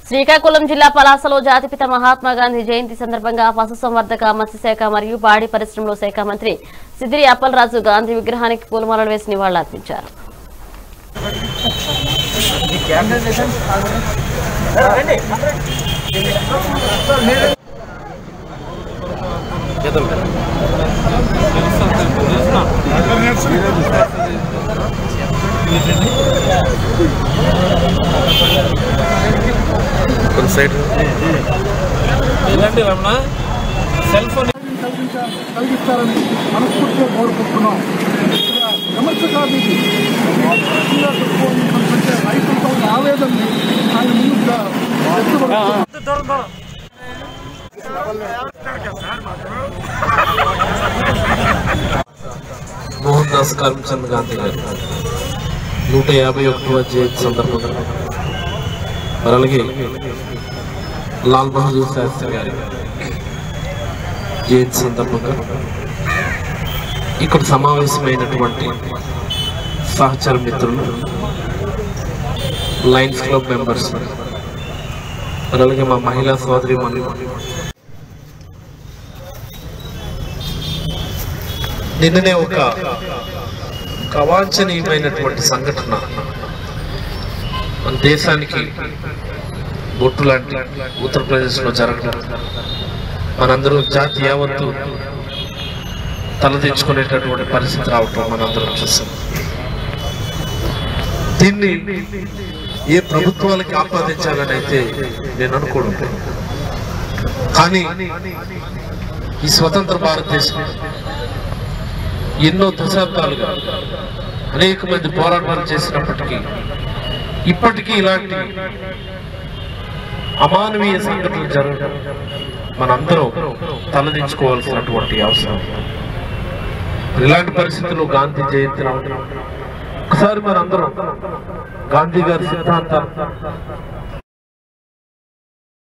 శ్రీకాకుళం జిల్లా పలాసలో జాతిపిత మహాత్మా గాంధీ జయంతి సందర్భంగా పశుసంవర్ధక మత్స్యశాఖ మరియు పాడి పరిశ్రమల శాఖ మంత్రి సిదిరి అప్పలరాజు గాంధీ విగ్రహానికి పూలమాలలు వేసి నివాళులర్పించారు ఇలాంటి రమణ సెల్ ఫోన్ కలిగించ- కలిగిస్తారని మనస్ఫూర్తిగా కోరుకుంటున్నాం ఇక్కడ విమర్శకానికి ముఖ్యంగా చెప్పుకోవాలనుకుంటుంటే రైతులతో ఉన్న ఆవేదనని ఆయన ముందు వ్యక్తపరుస్తున్నాం దూరం దూరం మోహన్ దాస్ కరమ్చంద్ గాంధీ గారు నూట యాభై ఒకటవ జయంతి సందర్భంగా మరి అలాగే లాల్ బహదూర్ శాస్త్రి గారి జయంతి సందర్భంగా ఇక్కడ సమావేశమైనటువంటి సహచర మిత్రులు లయన్స్ క్లబ్ మెంబర్స్ మరి అలాగే మా మహిళా సోదరి నిన్ననే ఒక ఒక అవాంఛనీయమైనటువంటి సంఘటన మన దేశానికి బొట్టు లాంటి ఉత్తరప్రదేశ్లో జరగడం మనందరూ జాతి యావత్తు తలదించుకునేటటువంటి పరిస్థితి రావటం మనందరం చూసాం దీన్ని ఏ ప్రభుత్వాలకి ఆపాదించాలని అయితే నేను అనుకోవడం లేదు. కానీ ఈ స్వతంత్ర భారతదేశం ఎన్నో దశాబ్దాలుగా అనేక మంది పోరాటాలు చేసినప్పటికీ ఇప్పటికీ ఇలాంటి అమానవీయ సంఘటనలు జరగడం మనందరం తలదించుకోవాల్సినటువంటి అవసరం ఇలాంటి పరిస్థితుల్లో గాంధీ జయంతి రావడం ఒకసారి మనందరం గాంధీ గారి సిద్ధాంతాలు